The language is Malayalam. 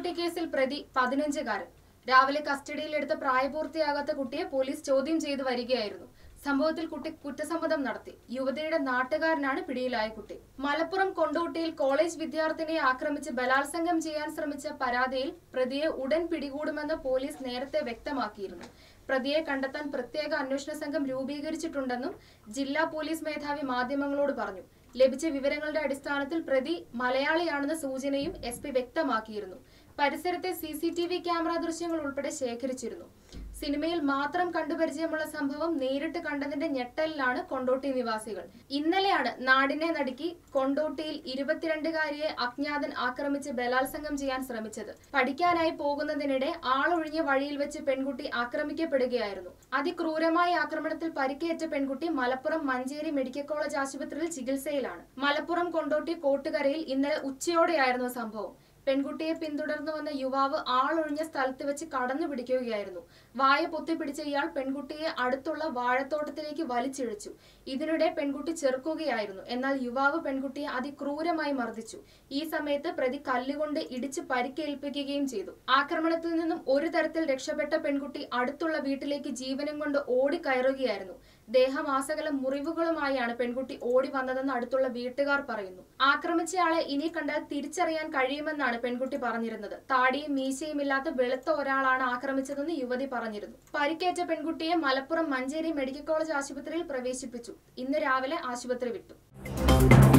പെൺകുട്ടി കേസിൽ പ്രതി പതിനഞ്ചുകാരൻ രാവിലെ കസ്റ്റഡിയിലെടുത്ത പ്രായപൂർത്തിയാകാത്ത കുട്ടിയെ പോലീസ് ചോദ്യം ചെയ്തു വരികയായിരുന്നു സംഭവത്തിൽ കുട്ടി കുറ്റസമ്മതം നടത്തി യുവതിയുടെ നാട്ടുകാരനാണ് പിടിയിലായ കുട്ടി മലപ്പുറം കൊണ്ടോട്ടിയിൽ കോളേജ് വിദ്യാർത്ഥിനിയെ ആക്രമിച്ച് ബലാത്സംഗം ചെയ്യാൻ ശ്രമിച്ച പരാതിയിൽ പ്രതിയെ ഉടൻ പിടികൂടുമെന്ന് പോലീസ് നേരത്തെ വ്യക്തമാക്കിയിരുന്നു പ്രതിയെ കണ്ടെത്താൻ പ്രത്യേക അന്വേഷണ സംഘം രൂപീകരിച്ചിട്ടുണ്ടെന്നും ജില്ലാ പോലീസ് മേധാവി മാധ്യമങ്ങളോട് പറഞ്ഞു ലഭിച്ച വിവരങ്ങളുടെ അടിസ്ഥാനത്തിൽ പ്രതി മലയാളിയാണെന്ന സൂചനയും എസ് പി വ്യക്തമാക്കിയിരുന്നു പരിസരത്തെ C C T V camera ദൃശ്യങ്ങൾ ഉൾപ്പെടെ ശേഖരിച്ചിരുന്നു സിനിമയിൽ മാത്രം കണ്ടുപരിചയമുള്ള സംഭവം നേരിട്ട് കണ്ടതിന്റെ ഞെട്ടലിലാണ് കൊണ്ടോട്ടി നിവാസികൾ ഇന്നലെയാണ് നാടിനെ നടുക്കി കൊണ്ടോട്ടിയിൽ ഇരുപത്തിരണ്ടുകാരിയെ അജ്ഞാതൻ ആക്രമിച്ച് ബലാത്സംഗം ചെയ്യാൻ ശ്രമിച്ചത് പഠിക്കാനായി പോകുന്നതിനിടെ ആളൊഴിഞ്ഞ വഴിയിൽ വെച്ച് പെൺകുട്ടി ആക്രമിക്കപ്പെടുകയായിരുന്നു അതിക്രൂരമായ ആക്രമണത്തിൽ പരിക്കേറ്റ പെൺകുട്ടി മലപ്പുറം മഞ്ചേരി മെഡിക്കൽ കോളേജ് ആശുപത്രിയിൽ ചികിത്സയിലാണ് മലപ്പുറം കൊണ്ടോട്ടി കോട്ടുകരയിൽ ഇന്നലെ ഉച്ചയോടെയായിരുന്നു സംഭവം പെൺകുട്ടിയെ പിന്തുടർന്നു വന്ന യുവാവ് ആളൊഴിഞ്ഞ സ്ഥലത്ത് വെച്ച് കടന്നു പിടിക്കുകയായിരുന്നു വായ പൊത്തിപ്പിടിച്ച ഇയാൾ പെൺകുട്ടിയെ അടുത്തുള്ള വാഴത്തോട്ടത്തിലേക്ക് വലിച്ചിഴച്ചു ഇതിനിടെ പെൺകുട്ടി ചെറുക്കുകയായിരുന്നു എന്നാൽ യുവാവ് പെൺകുട്ടിയെ അതിക്രൂരമായി മർദ്ദിച്ചു ഈ സമയത്ത് പ്രതി കല്ലുകൊണ്ട് ഇടിച്ച് പരിക്കേൽപ്പിക്കുകയും ചെയ്തു ആക്രമണത്തിൽ നിന്നും ഒരു തരത്തിൽ രക്ഷപ്പെട്ട പെൺകുട്ടി അടുത്തുള്ള വീട്ടിലേക്ക് ജീവനം കൊണ്ട് ഓടിക്കയറുകയായിരുന്നു ദേഹമാസകലം മുറിവുകളുമായാണ് പെൺകുട്ടി ഓടി വന്നതെന്ന് അടുത്തുള്ള വീട്ടുകാർ പറയുന്നു ആക്രമിച്ചയാളെ ഇനി കണ്ടാൽ തിരിച്ചറിയാൻ കഴിയുമെന്നാണ് പെൺകുട്ടി പറഞ്ഞിരുന്നത് താടിയും മീശയും ഇല്ലാത്ത വെളുത്ത ഒരാളാണ് ആക്രമിച്ചതെന്ന് യുവതി പറഞ്ഞിരുന്നു പരിക്കേറ്റ പെൺകുട്ടിയെ മലപ്പുറം മഞ്ചേരി മെഡിക്കൽ കോളേജ് ആശുപത്രിയിൽ പ്രവേശിപ്പിച്ചു ഇന്ന് രാവിലെ ആശുപത്രി വിട്ടു